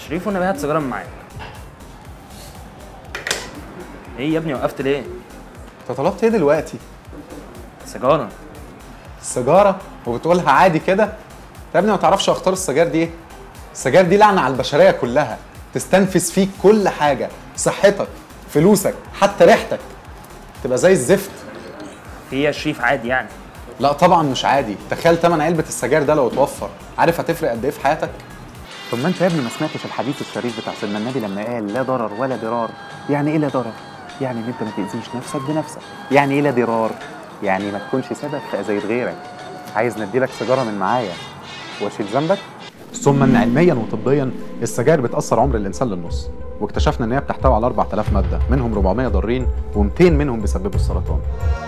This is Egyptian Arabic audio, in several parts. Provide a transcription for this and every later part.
شريف والنبي هات سيجاره من معاك ايه يا ابني وقفت ليه انت طلبت ايه دلوقتي سيجاره السيجاره وبتقولها عادي كده انت يا ابني ما تعرفش اختار السجاير دي ايه السجاير دي لعنه على البشريه كلها تستنفذ فيك كل حاجه صحتك فلوسك حتى ريحتك تبقى زي الزفت في يا شريف عادي يعني لا طبعا مش عادي تخيل تمن علبه السجاير ده لو اتوفر عارف هتفرق قد ايه في حياتك طب ما انت يا ابني ما سمعتش الحديث الشريف بتاع سيدنا النبي لما قال لا ضرر ولا ضرار يعني ايه لا ضرر يعني ان انت ما تاذيش نفسك بنفسك يعني ايه لا ضرار يعني ما تكونش سبب في اذيه غيرك عايز نديلك سيجاره من معايا واشيل ذنبك ثم ان علميا وطبيا السجاير بتاثر عمر الانسان للنص واكتشفنا ان هي بتحتوي على 4000 ماده منهم 400 ضارين و200 منهم بيسببوا السرطان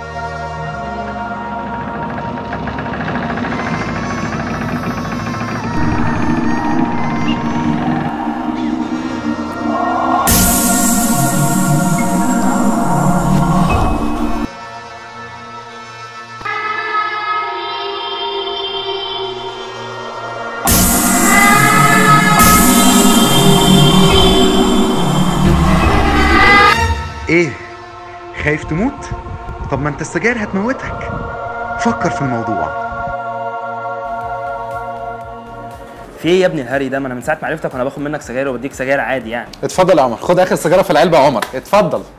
ايه خايف تموت طب ما انت السجاير هتموتك فكر في الموضوع في ايه يا ابني الهري ده ما انا من ساعه ما عرفتك وانا باخد منك سجاير وبديك سجاير عادي يعني اتفضل يا عمر خد اخر سيجاره في العلبه يا عمر اتفضل